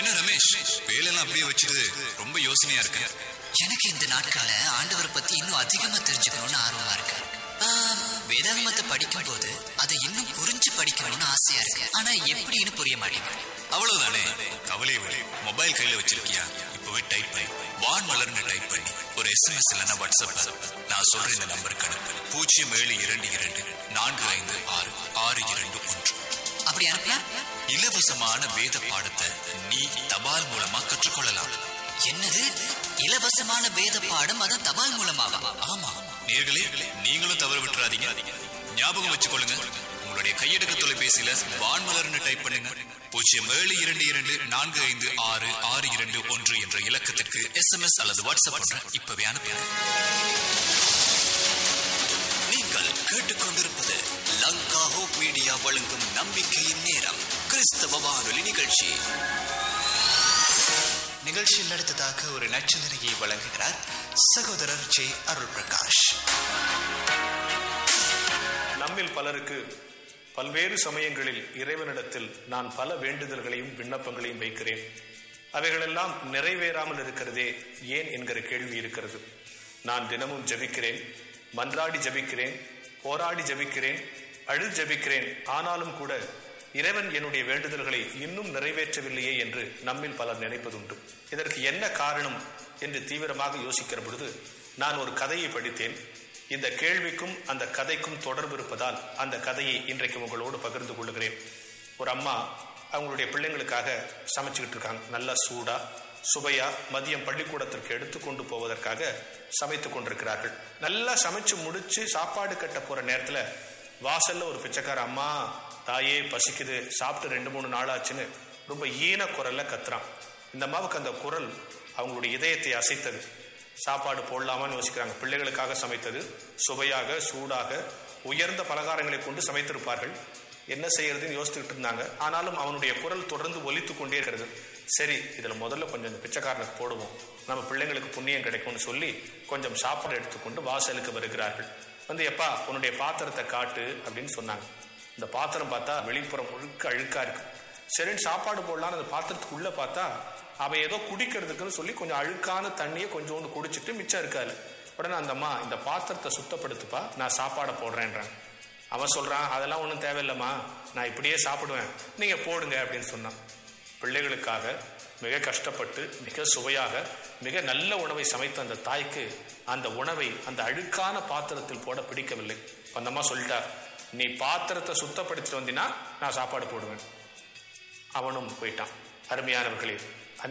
என்ன ரமேஷ் வேலையெல்லாம் அப்படியே வச்சுட்டு ரொம்ப யோசனையா இருக்க எனக்கு இந்த நாட்கள்ல ஆண்டவரை பத்தி இன்னும் அதிகமா தெரிஞ்சுக்கணும்னு ஆர்வமா இருக்கு ஆம், வேதாகமத்தை படிக்கும் போது அதை இன்னும் புரிஞ்சு படிக்கணும்னு ஆசையா இருக்கு ஆனா எப்படின்னு புரிய மாட்டேங்குது அவ்வளவுதானே கவலை விடு மொபைல் கையில வச்சிருக்கியா இப்பவே டைப் பண்ணி வான் மலர்னு டைப் பண்ணி ஒரு எஸ்எம்எஸ் இல்லைன்னா வாட்ஸ்அப் நான் சொல்ற இந்த நம்பருக்கு அனுப்பு பூஜ்ஜியம் ஏழு இரண்டு இரண்டு நான்கு ஐந்து ஆறு ஆறு இரண்டு ஒன்று அப்படி அனுப்பினா இலவசமான வேத பாடத்தை நீ தபால் மூலமா கற்றுக்கொள்ளலாம் என்னது இலவசமான வேத பாடம் அது தபால் மூலமாவா ஆமா நேர்களே நீங்களும் தவறு விட்டுறாதீங்க ஞாபகம் வச்சுக்கொள்ளுங்க உங்களுடைய கையடக்க தொலைபேசியில வான்மலர்னு டைப் பண்ணுங்க பூஜ்ஜியம் ஏழு இரண்டு இரண்டு நான்கு ஐந்து ஆறு ஆறு இரண்டு ஒன்று என்ற இலக்கத்திற்கு எஸ்எம்எஸ் அல்லது வாட்ஸ்அப் ஒன்று இப்பவே அனுப்புங்க நீங்கள் கேட்டுக்கொண்டிருப்பது லங்கா ஹோப் மீடியா வழங்கும் நம்பிக்கையின் நேரம் கிறிஸ்தவ வானொலி நிகழ்ச்சி நிகழ்ச்சியில் அடுத்ததாக ஒரு நட்சத்திரையை வழங்குகிறார் சகோதரர் ஜே அருள் பிரகாஷ் நம்மில் பலருக்கு பல்வேறு சமயங்களில் இறைவனிடத்தில் நான் பல வேண்டுதல்களையும் விண்ணப்பங்களையும் வைக்கிறேன் அவைகளெல்லாம் நிறைவேறாமல் இருக்கிறதே ஏன் என்கிற கேள்வி இருக்கிறது நான் தினமும் ஜெபிக்கிறேன் மன்றாடி ஜெபிக்கிறேன் போராடி ஜெபிக்கிறேன் அழு ஜெபிக்கிறேன் ஆனாலும் கூட இறைவன் என்னுடைய வேண்டுதல்களை இன்னும் நிறைவேற்றவில்லையே என்று நம்மில் பலர் நினைப்பதுண்டு இதற்கு என்ன காரணம் என்று தீவிரமாக யோசிக்கிற பொழுது நான் ஒரு கதையை படித்தேன் இந்த கேள்விக்கும் அந்த கதைக்கும் தொடர்பு இருப்பதால் அந்த கதையை இன்றைக்கு உங்களோடு பகிர்ந்து கொள்கிறேன் ஒரு அம்மா அவங்களுடைய பிள்ளைங்களுக்காக சமைச்சுக்கிட்டு இருக்காங்க நல்லா சூடா சுவையா மதியம் பள்ளிக்கூடத்திற்கு எடுத்து கொண்டு போவதற்காக சமைத்து கொண்டிருக்கிறார்கள் நல்லா சமைச்சு முடிச்சு சாப்பாடு கட்ட போற நேரத்துல வாசல்ல ஒரு பிச்சைக்கார அம்மா தாயே பசிக்குது சாப்பிட்டு ரெண்டு மூணு நாள் ஆச்சுன்னு ரொம்ப ஈன குரல்ல கத்துறான் இந்த அம்மாவுக்கு அந்த குரல் அவங்களுடைய இதயத்தை அசைத்தது சாப்பாடு போடலாமான்னு யோசிக்கிறாங்க பிள்ளைகளுக்காக சமைத்தது சுவையாக சூடாக உயர்ந்த பலகாரங்களை கொண்டு சமைத்திருப்பார்கள் என்ன செய்யறதுன்னு யோசிச்சுக்கிட்டு இருந்தாங்க ஆனாலும் அவனுடைய குரல் தொடர்ந்து ஒலித்து கொண்டே இருக்கிறது சரி இதுல முதல்ல கொஞ்சம் இந்த பிச்சைக்காரனுக்கு போடுவோம் நம்ம பிள்ளைங்களுக்கு புண்ணியம் கிடைக்கும்னு சொல்லி கொஞ்சம் சாப்பாடு எடுத்துக்கொண்டு வாசலுக்கு வருகிறார்கள் வந்து எப்பா உன்னுடைய பாத்திரத்தை காட்டு அப்படின்னு சொன்னாங்க இந்த பாத்திரம் பார்த்தா வெளிப்புறம் முழுக்க அழுக்கா இருக்கு சரின்னு சாப்பாடு போடலான்னு அந்த பாத்திரத்துக்குள்ள பார்த்தா அவன் ஏதோ குடிக்கிறதுக்குன்னு சொல்லி கொஞ்சம் அழுக்கான தண்ணியை கொஞ்சோண்டு குடிச்சிட்டு மிச்சம் இருக்காரு உடனே அந்த அம்மா இந்த பாத்திரத்தை சுத்தப்படுத்துப்பா நான் சாப்பாடை போடுறேன்றான் அவன் சொல்றான் அதெல்லாம் ஒன்றும் தேவையில்லைம்மா நான் இப்படியே சாப்பிடுவேன் நீங்க போடுங்க அப்படின்னு சொன்னான் பிள்ளைகளுக்காக மிக கஷ்டப்பட்டு மிக சுவையாக மிக நல்ல உணவை சமைத்த அந்த தாய்க்கு அந்த உணவை அந்த அழுக்கான பாத்திரத்தில் போட பிடிக்கவில்லை அந்த அம்மா சொல்லிட்டா நீ பாத்திரத்தை சுத்தப்படுத்திட்டு வந்தினா நான் சாப்பாடு போடுவேன் அவனும் போயிட்டான் அருமையானவர்களே